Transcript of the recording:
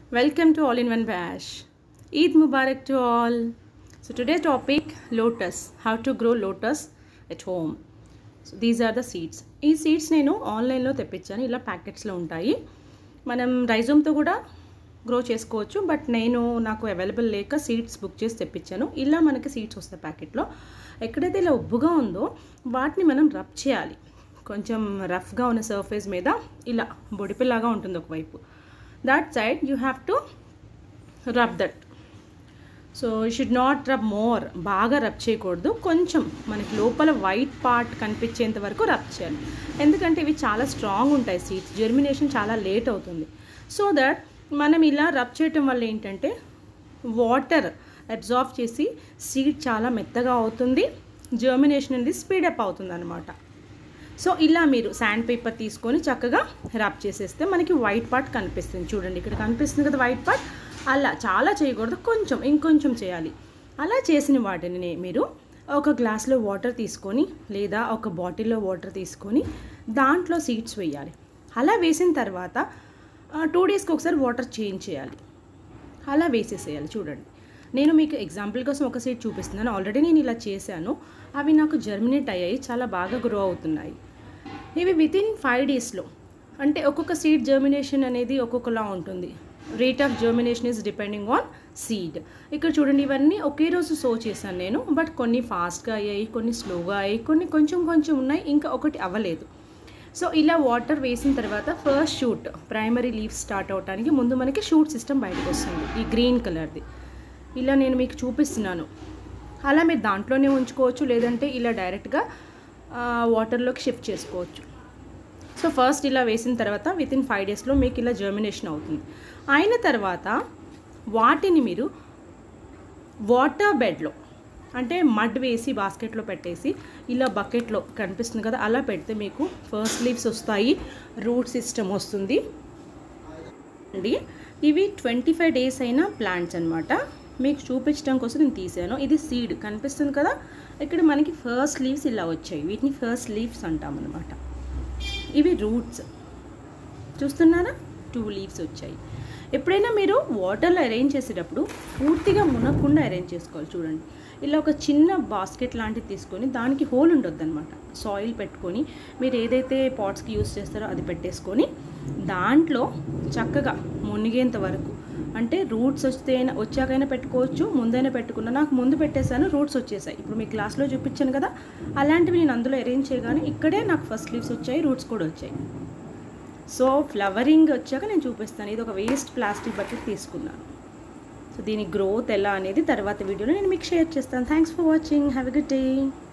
Welcome to All in One Bash. Eid Mubarak to all. So today's topic lotus. How to grow lotus at home. So these are the seeds ఈ seeds నేను ఆన్లైన్లో తెప్పించాను ఇలా ప్యాకెట్స్లో ఉంటాయి మనం రైజోమ్తో కూడా grow చేసుకోవచ్చు బట్ నేను నాకు అవైలబుల్ లేక సీడ్స్ బుక్ చేసి తెప్పించాను ఇలా మనకి సీడ్స్ వస్తాయి ప్యాకెట్లో ఎక్కడైతే ఇలా ఉబ్బుగా ఉందో వాటిని మనం రబ్ చేయాలి కొంచెం రఫ్గా ఉన్న సర్ఫేస్ మీద ఇలా బొడిపిల్లాగా ఉంటుంది ఒకవైపు that side you have to rub that so you should not rub more బాగా రబ్ చేయకూడదు కొంచెం మనకి లోపల వైట్ పార్ట్ కనిపించేంత వరకు రబ్ చేయాలి ఎందుకంటే ఇవి చాలా స్ట్రాంగ్ ఉంటాయి సీడ్స్ జర్మినేషన్ చాలా లేట్ అవుతుంది సో దట్ మనం ఇలా రబ్ చేయటం వల్ల ఏంటంటే వాటర్ అబ్జార్బ్ చేసి సీడ్ చాలా మెత్తగా అవుతుంది జర్మినేషన్ అనేది స్పీడప్ అవుతుంది అనమాట సో ఇలా మీరు శాండ్ పేపర్ తీసుకొని చక్కగా రబ్ చేసేస్తే మనకి వైట్ పార్ట్ కనిపిస్తుంది చూడండి ఇక్కడ కనిపిస్తుంది కదా వైట్ పార్ట్ అలా చాలా చేయకూడదు కొంచెం ఇంకొంచెం చేయాలి అలా చేసిన వాటిని నే- మీరు ఒక గ్లాస్లో వాటర్ తీసుకొని లేదా ఒక బాటిల్లో వాటర్ తీసుకొని దాంట్లో సీడ్స్ వేయాలి అలా వేసిన తర్వాత టూ డేస్కి ఒకసారి వాటర్ చేంజ్ చేయాలి అలా వేసేసేయాలి చూడండి నేను మీకు ఎగ్జాంపుల్ కోసం ఒక సీడ్ చూపిస్తున్నాను ఆల్రెడీ నేను ఇలా చేశాను అవి నాకు జర్మినేట్ అయ్యాయి చాలా బాగా గ్రో అవుతున్నాయి ఇవి విత్ ఇన్ ఫైవ్ డేస్లో అంటే ఒక్కొక్క సీడ్ జర్మినేషన్ అనేది ఒక్కొక్కలా ఉంటుంది rate of germination is depending on seed ఇక్కడ చూడండి ఇవన్నీ ఒకే రోజు సో చేశాను నేను బట్ కొన్ని ఫాస్ట్గా అయ్యాయి కొన్ని స్లోగా అయ్యాయి కొన్ని కొంచెం కొంచెం ఉన్నాయి ఇంకా ఒకటి అవ్వలేదు సో ఇలా వాటర్ వేసిన తర్వాత first shoot primary leaves start అవడానికి ముందు మనకి షూట్ సిస్టమ్ బయటకు వస్తుంది ఈ గ్రీన్ కలర్ది ఇలా నేను మీకు చూపిస్తున్నాను అలా మీరు దాంట్లోనే ఉంచుకోవచ్చు లేదంటే ఇలా డైరెక్ట్గా వాటర్లోకి షిఫ్ట్ చేసుకోవచ్చు సో ఫస్ట్ ఇలా వేసిన తర్వాత విత్ ఇన్ ఫైవ్ డేస్లో మీకు ఇలా జర్మినేషన్ అవుతుంది అయిన తర్వాత వాటిని మీరు వాటర్ బెడ్లో అంటే మడ్ వేసి బాస్కెట్లో పెట్టేసి ఇలా బకెట్లో కనిపిస్తుంది కదా అలా పెడితే మీకు ఫస్ట్ లీవ్స్ వస్తాయి రూట్ సిస్టమ్ వస్తుంది అండి ఇవి ట్వంటీ ఫైవ్ డేస్ అయిన ప్లాంట్స్ అనమాట మీకు చూపించడం కోసం నేను తీసాను ఇది సీడ్ కనిపిస్తుంది కదా ఇక్కడ మనకి ఫస్ట్ లీవ్స్ ఇలా వచ్చాయి వీటిని ఫస్ట్ లీవ్స్ అంటాం అనమాట ఇవి రూట్స్ చూస్తున్నారా టూ లీవ్స్ వచ్చాయి ఎప్పుడైనా మీరు వాటర్లో అరేంజ్ చేసేటప్పుడు పూర్తిగా మునగకుండా అరేంజ్ చేసుకోవాలి చూడండి ఇలా ఒక చిన్న బాస్కెట్ లాంటిది తీసుకొని దానికి హోల్ ఉండొద్దు అనమాట సాయిల్ పెట్టుకొని మీరు ఏదైతే పాట్స్కి యూస్ చేస్తారో అది పెట్టేసుకొని దాంట్లో చక్కగా మునిగేంత వరకు అంటే రూట్స్ వస్తే వచ్చాకైనా పెట్టుకోవచ్చు ముందైనా పెట్టుకున్నా నాకు ముందు పెట్టేశాను రూట్స్ వచ్చేసాయి ఇప్పుడు మీ క్లాస్లో చూపించాను కదా అలాంటివి నేను అందులో అరేంజ్ చేయగానే ఇక్కడే నాకు ఫస్ట్ లీవ్స్ వచ్చాయి రూట్స్ కూడా వచ్చాయి సో ఫ్లవరింగ్ వచ్చాక నేను చూపిస్తాను ఇది ఒక వేస్ట్ ప్లాస్టిక్ బకెట్ తీసుకున్నాను సో దీని గ్రోత్ ఎలా అనేది తర్వాత వీడియోలో నేను మీకు షేర్ చేస్తాను thanks for watching have a good day